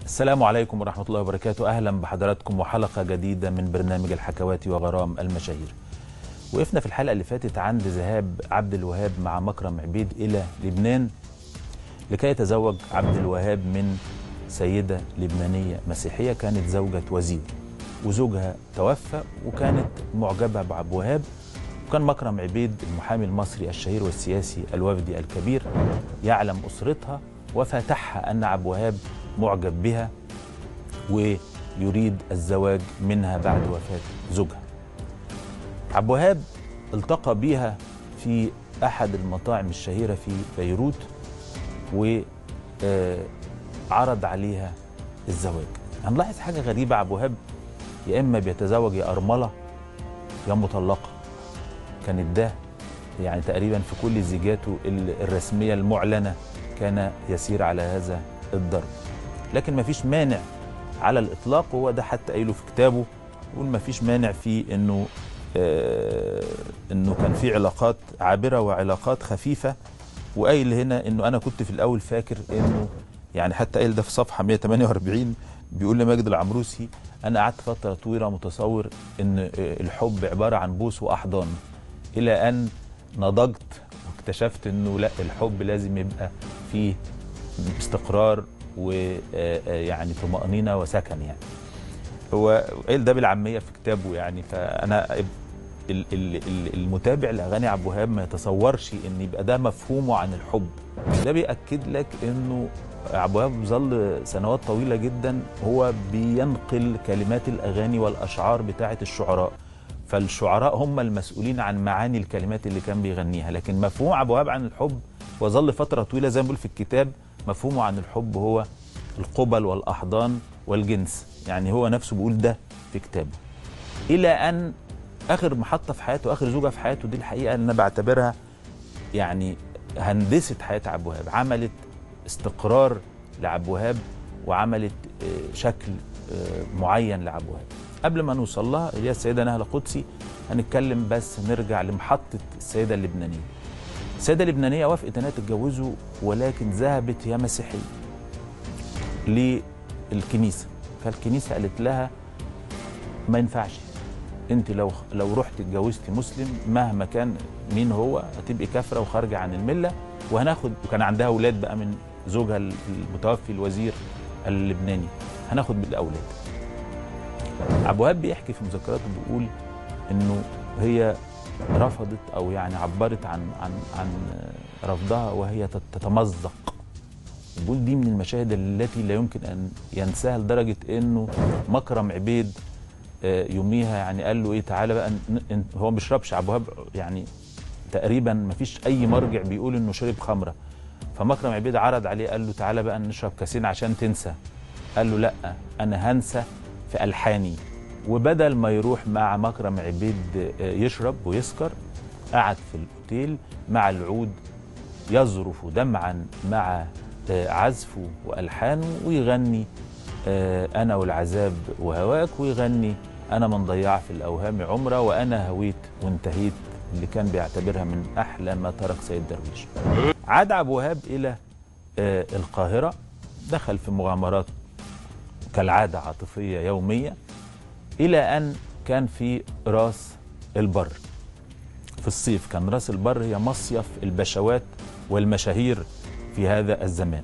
السلام عليكم ورحمة الله وبركاته أهلا بحضراتكم وحلقة جديدة من برنامج الحكوات وغرام المشاهير وقفنا في الحلقة اللي فاتت عند ذهاب عبد الوهاب مع مكرم عبيد إلى لبنان لكي يتزوج عبد الوهاب من سيدة لبنانية مسيحية كانت زوجة وزير وزوجها توفى وكانت معجبة بعبد الوهاب وكان مكرم عبيد المحامي المصري الشهير والسياسي الوفدي الكبير يعلم أسرتها وفتحها أن عبد الوهاب معجب بها ويريد الزواج منها بعد وفاة زوجها عبد الوهاب التقى بها في أحد المطاعم الشهيرة في بيروت وعرض عليها الزواج هنلاحظ حاجة غريبة عبد الوهاب يا إما بيتزوج يا أرملة يا مطلقة كانت ده يعني تقريبا في كل زيجاته الرسمية المعلنة كان يسير على هذا الضرب لكن ما فيش مانع على الإطلاق وهو ده حتى قايله في كتابه يقول ما فيش مانع في إنه آه إنه كان في علاقات عابرة وعلاقات خفيفة وقايل هنا إنه أنا كنت في الأول فاكر إنه يعني حتى قايل ده في صفحة 148 بيقول لماجد العمروسي أنا قعدت فترة طويلة متصور إن الحب عبارة عن بوس وأحضان إلى أن نضجت واكتشفت إنه لا الحب لازم يبقى فيه استقرار ويعني طمأنينة وسكن يعني هو قال ده بالعامية في كتابه يعني فأنا المتابع لأغاني عبد الوهاب ما يتصورش إن يبقى ده مفهومه عن الحب ده بيأكد لك إنه عبد الوهاب ظل سنوات طويلة جدا هو بينقل كلمات الأغاني والأشعار بتاعة الشعراء فالشعراء هم المسؤولين عن معاني الكلمات اللي كان بيغنيها لكن مفهوم عبد الوهاب عن الحب وظل فترة طويلة زي ما بيقول في الكتاب مفهومه عن الحب هو القبل والأحضان والجنس يعني هو نفسه بيقول ده في كتابه إلى أن آخر محطة في حياته آخر زوجة في حياته دي الحقيقة أنا بعتبرها يعني هندسة حياة عبد الوهاب عملت استقرار لعبد الوهاب وعملت شكل معين لعبد الوهاب قبل ما نوصل لها اللي هي السيدة نهلة قدسي هنتكلم بس نرجع لمحطة السيدة اللبنانية السيدة اللبنانية وافقت انها تتجوزه ولكن ذهبت هي مسيحية للكنيسة فالكنيسة قالت لها ما ينفعش انت لو لو رحت اتجوزتي مسلم مهما كان مين هو هتبقي كافرة وخارجة عن الملة وهناخد وكان عندها اولاد بقى من زوجها المتوفي الوزير اللبناني هناخد بالاولاد عبد الوهاب بيحكي في مذكراته بيقول انه هي رفضت او يعني عبرت عن عن عن رفضها وهي تتمزق بيقول دي من المشاهد التي لا يمكن ان ينساها لدرجه انه مكرم عبيد يوميها يعني قال له ايه تعالى بقى هو ما بيشربش عبد الوهاب يعني تقريبا ما فيش اي مرجع بيقول انه شرب خمره فمكرم عبيد عرض عليه قال له تعالى بقى نشرب كاسين عشان تنسى قال له لا انا هنسى في الحاني وبدل ما يروح مع مكرم عبيد يشرب ويسكر قعد في الاوتيل مع العود يظرف دمعا مع عزفه والحانه ويغني انا والعذاب وهواك ويغني انا من ضيع في الاوهام عمره وانا هويت وانتهيت اللي كان بيعتبرها من احلى ما ترك سيد درويش عاد عبد الوهاب الى القاهره دخل في مغامرات كالعاده عاطفيه يوميه الى ان كان في راس البر في الصيف كان راس البر هي مصيف البشوات والمشاهير في هذا الزمان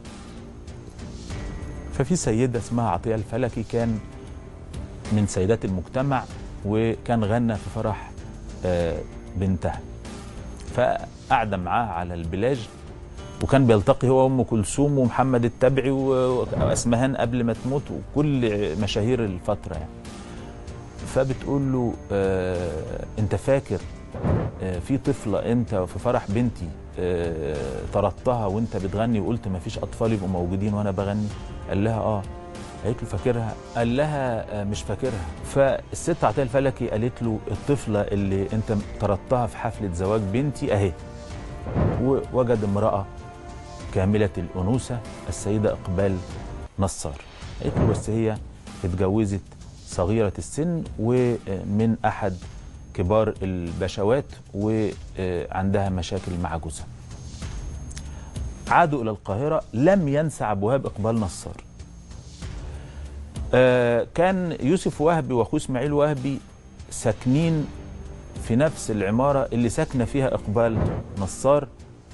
ففي سيده اسمها عطيه الفلكي كان من سيدات المجتمع وكان غنى في فرح بنتها فقعد معاها على البلاج وكان بيلتقي هو وام كلثوم ومحمد التبعي واسمهان قبل ما تموت وكل مشاهير الفتره يعني فبتقول له آه انت فاكر آه في طفله انت في فرح بنتي آه طردتها وانت بتغني وقلت ما فيش اطفال يبقوا موجودين وانا بغني قال لها اه قالت له فاكرها قال لها آه مش فاكرها فالست عطيه الفلكي قالت له الطفله اللي انت طردتها في حفله زواج بنتي اهي ووجد امراه كامله الانوثه السيده اقبال نصار قالت له بس هي اتجوزت صغيرة السن ومن أحد كبار البشوات وعندها مشاكل مع جوزها عادوا إلى القاهرة لم ينسى عبد الوهاب إقبال نصار آه كان يوسف وهبي واخوه اسماعيل وهبي ساكنين في نفس العماره اللي ساكنه فيها اقبال نصار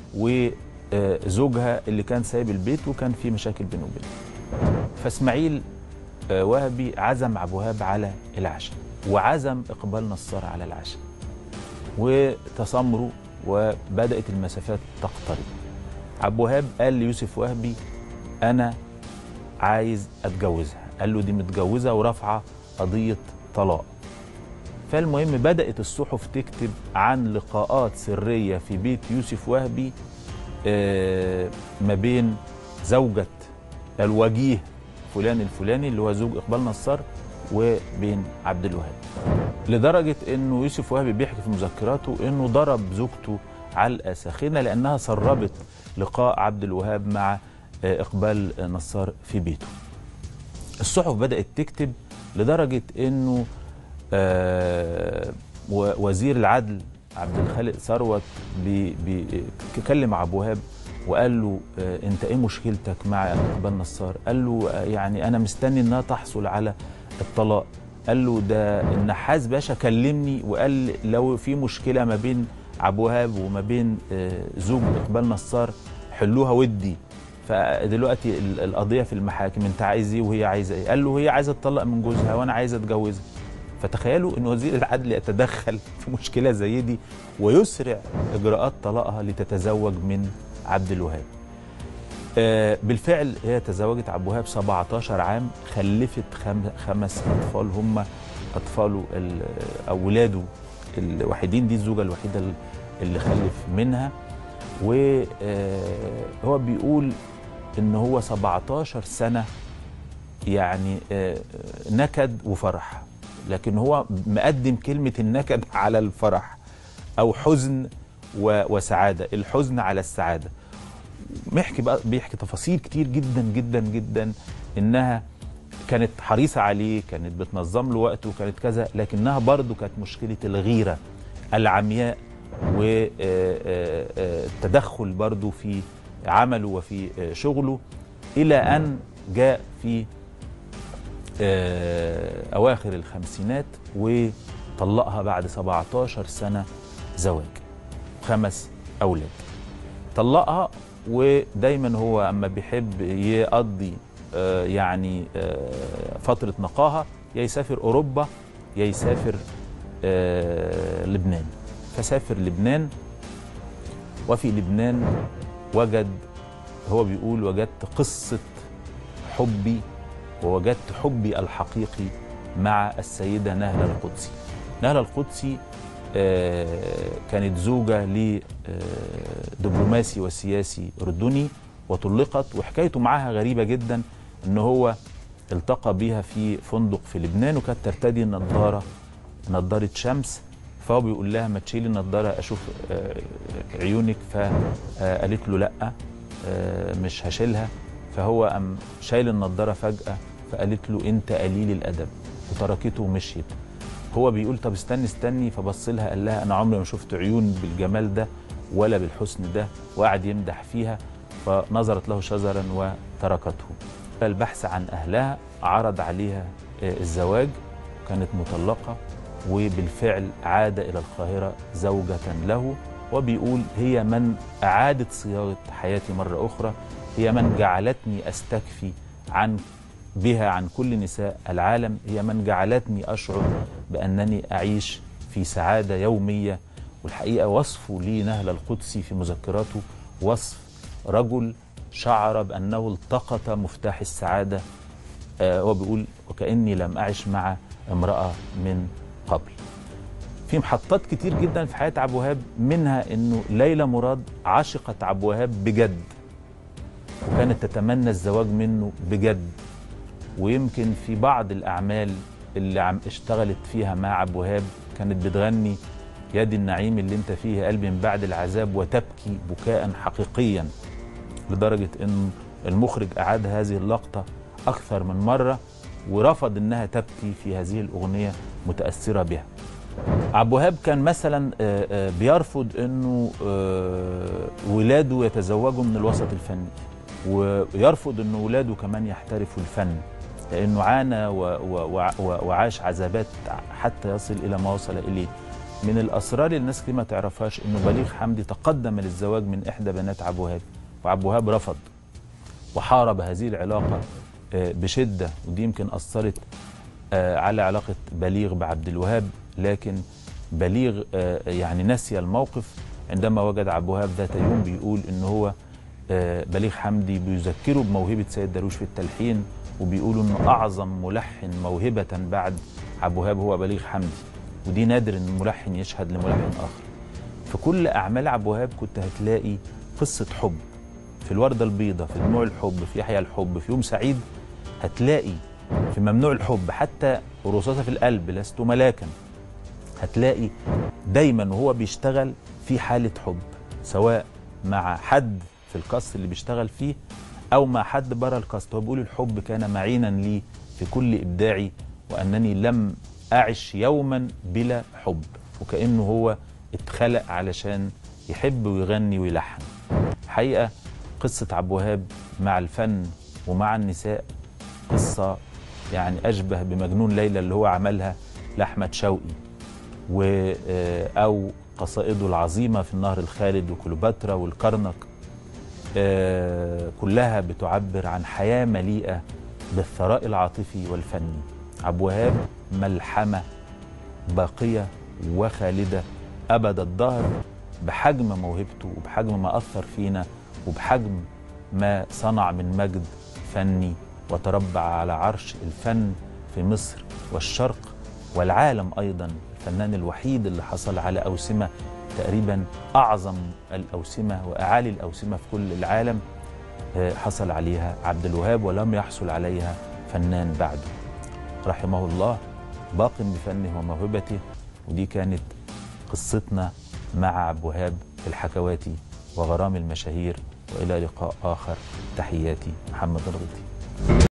وزوجها اللي كان سايب البيت وكان في مشاكل بينه وبينها فاسماعيل آه، وهبي عزم ابو وهاب على العشاء وعزم اقبال نصار على العشاء وتسامروا وبدات المسافات تقترب عبد الوهاب قال ليوسف وهبي انا عايز اتجوزها قال له دي متجوزه ورافعه قضيه طلاق فالمهم بدات الصحف تكتب عن لقاءات سريه في بيت يوسف وهبي آه، ما بين زوجة الوجيه فلان الفلاني اللي هو زوج إقبال نصار وبين عبد الوهاب لدرجة أنه يوسف وهبي بيحكي في مذكراته أنه ضرب زوجته علقة ساخنة لأنها سربت لقاء عبد الوهاب مع آه، إقبال نصار في بيته الصحف بدأت تكتب لدرجة أنه آه، و- وزير العدل عبد الخالق ثروت بي- بي- كلم ابو وهاب وقال له آه، انت ايه مشكلتك مع اقبال نصار؟ قال له آه، يعني انا مستني انها تحصل على الطلاق قال له ده النحاس باشا كلمني وقال لو في مشكله ما بين عبد الوهاب وما بين آه، زوج اقبال نصار حلوها ودي فدلوقتي ال- القضيه في المحاكم انت عايز ايه وهي عايزه ايه؟ قال له هي عايزه تطلق من جوزها وانا عايز اتجوزها فتخيلوا ان وزير العدل يتدخل في مشكله زي دي ويسرع اجراءات طلاقها لتتزوج من عبد الوهاب. آه، بالفعل هي تزوجت عبد الوهاب 17 عام خلفت خم- خمس اطفال هم اطفاله ال- او ولاده الوحيدين دي الزوجه الوحيده اللي خلف منها وهو بيقول ان هو 17 سنه يعني آه، نكد وفرح لكن هو مقدم كلمة النكد على الفرح أو حزن و- وسعادة الحزن على السعادة بيحكي بقى بيحكي تفاصيل كتير جدا جدا جدا إنها كانت حريصة عليه كانت بتنظم له وقته وكانت كذا لكنها برضه كانت مشكلة الغيرة العمياء والتدخل برضه في عمله وفي آه، شغله إلى أن جاء في آه، أواخر الخمسينات وطلقها بعد 17 سنة زواج خمس أولاد طلقها ودايما هو أما بيحب يقضي آه، يعني آه، فترة نقاهة يا يسافر أوروبا يا يسافر آه، لبنان فسافر لبنان وفي لبنان وجد هو بيقول وجدت قصة حبي ووجدت حبي الحقيقي مع السيدة نهلة القدسي نهلة القدسي آه، كانت زوجة لدبلوماسي وسياسي أردني وطلقت وحكايته معاها غريبة جدا ان هو التقى بيها في فندق في لبنان وكانت ترتدي نظارة نظارة شمس فهو بيقول لها ما تشيلي النظارة أشوف آه، عيونك فقالت له لأ آه، مش هشيلها فهو قام شايل النضاره فجاه فقالت له انت قليل الادب وتركته ومشيت هو بيقول طب استني استني فبص لها قال لها انا عمري ما شفت عيون بالجمال ده ولا بالحسن ده وقعد يمدح فيها فنظرت له شزرا وتركته البحث عن اهلها عرض عليها آه، الزواج كانت مطلقه وبالفعل عاد الى القاهره زوجه له وبيقول هي من اعادت صياغه حياتي مره اخرى هي من جعلتني استكفي عن بها عن كل نساء العالم هي من جعلتني اشعر بانني اعيش في سعاده يوميه والحقيقه وصفه لي نهل القدسي في مذكراته وصف رجل شعر بانه التقط مفتاح السعاده آه، هو بيقول وكاني لم اعش مع امراه من قبل في محطات كتير جدا في حياه عبد الوهاب منها انه ليلى مراد عشقت عبد الوهاب بجد وكانت تتمنى الزواج منه بجد ويمكن في بعض الاعمال اللي عم اشتغلت فيها مع عبد الوهاب كانت بتغني يد النعيم اللي انت فيه قلبي من بعد العذاب وتبكي بكاء حقيقيا لدرجه ان المخرج اعاد هذه اللقطه اكثر من مره ورفض انها تبكي في هذه الاغنيه متاثره بها عبد الوهاب كان مثلا آه، آه، بيرفض انه آه، ولاده يتزوجوا من الوسط الفني ويرفض ان ولاده كمان يحترفوا الفن لانه عانى و و و وعاش عذابات حتى يصل الى ما وصل اليه من الاسرار اللي الناس كتير ما تعرفهاش انه بليغ حمدي تقدم للزواج من احدى بنات عبد الوهاب وعبد الوهاب رفض وحارب هذه العلاقه بشده ودي يمكن اثرت على علاقه بليغ بعبد الوهاب لكن بليغ يعني نسي الموقف عندما وجد عبد الوهاب ذات يوم بيقول ان هو بليغ حمدي بيذكره بموهبه سيد درويش في التلحين وبيقولوا انه اعظم ملحن موهبه بعد عبد الوهاب هو بليغ حمدي ودي نادر ان الملحن يشهد لملحن اخر في كل اعمال عبد الوهاب كنت هتلاقي قصه حب في الورده البيضاء في دموع الحب في يحيى الحب في يوم سعيد هتلاقي في ممنوع الحب حتى رصاصه في القلب لست ملاكا هتلاقي دايما وهو بيشتغل في حاله حب سواء مع حد في الكاست اللي بيشتغل فيه او مع حد بره الكاست هو بيقول الحب كان معينا لي في كل ابداعي وانني لم اعش يوما بلا حب وكانه هو اتخلق علشان يحب ويغني ويلحن حقيقه قصه عبد الوهاب مع الفن ومع النساء قصه يعني اشبه بمجنون ليلى اللي هو عملها لاحمد شوقي و او قصائده العظيمه في النهر الخالد وكليوباترا والكرنك كلها بتعبر عن حياه مليئه بالثراء العاطفي والفني عبد الوهاب ملحمه باقيه وخالده ابد الدهر بحجم موهبته وبحجم ما اثر فينا وبحجم ما صنع من مجد فني وتربع على عرش الفن في مصر والشرق والعالم ايضا الفنان الوحيد اللي حصل على اوسمه تقريبا اعظم الاوسمه واعالي الاوسمه في كل العالم حصل عليها عبد الوهاب ولم يحصل عليها فنان بعده رحمه الله باق بفنه وموهبته ودي كانت قصتنا مع عبد الوهاب في الحكوات وغرام المشاهير والى لقاء اخر تحياتي محمد الغيطي